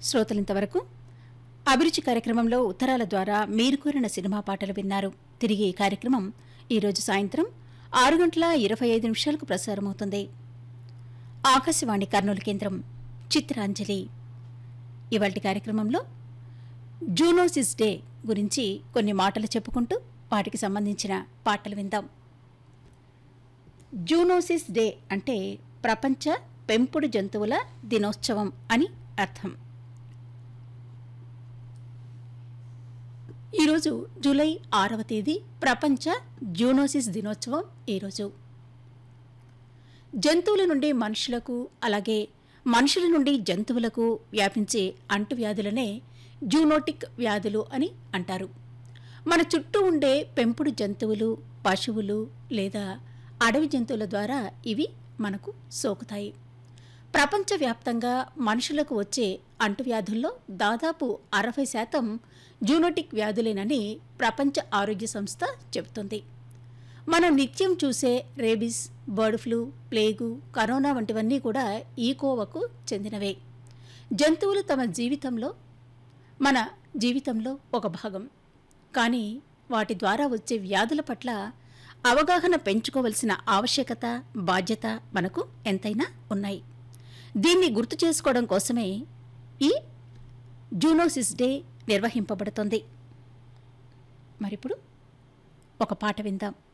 శ్రోతలింతవరకు అభిరుచి కార్యక్రమంలో ఉత్తరాల ద్వారా మీరు కోరిన సినిమా పాటలు విన్నారు తిరిగి ఈ కార్యక్రమం ఈరోజు సాయంత్రం ఆరు గంటల ఇరవై ఐదు నిమిషాలకు ప్రసారమవుతుంది ఆకాశవాణి కర్నూలు కేంద్రం చిత్రాంజలి ఇవాటి కార్యక్రమంలో జూనోసిస్ డే గురించి కొన్ని మాటలు చెప్పుకుంటూ వాటికి సంబంధించిన పాటలు విందాం జూనోసిస్ డే అంటే ప్రపంచ పెంపుడు జంతువుల దినోత్సవం అని అర్థం ఈరోజు జూలై ఆరవ తేదీ ప్రపంచ జూనోసిస్ దినోత్సవం ఈరోజు జంతువుల నుండి మనుషులకు అలాగే మనుషుల నుండి జంతువులకు వ్యాపించే అంటువ్యాధులనే జూనోటిక్ వ్యాధులు అని అంటారు మన చుట్టూ ఉండే పెంపుడు జంతువులు పశువులు లేదా అడవి జంతువుల ద్వారా ఇవి మనకు సోకుతాయి ప్రపంచవ్యాప్తంగా మనుషులకు వచ్చే అంటువ్యాధుల్లో దాదాపు అరవై శాతం జూనోటిక్ వ్యాధులేనని ప్రపంచ ఆరోగ్య సంస్థ చెబుతుంది మనం నిత్యం చూసే rabies bird flu plague corona వంటివన్నీ కూడా ఈ కోవకు చెందినవే జంతువులు తమ జీవితంలో మన జీవితంలో ఒక భాగం కానీ వాటి ద్వారా వచ్చే వ్యాధుల పట్ల అవగాహన పెంచుకోవలసిన ఆవశ్యకత బాధ్యత మనకు ఎంతైనా ఉన్నాయి దీన్ని గుర్తు చేసుకోవడం కోసమే ఈ జూనోసిస్ డే నిర్వహింపబడుతోంది మరిప్పుడు ఒక పాట విందాం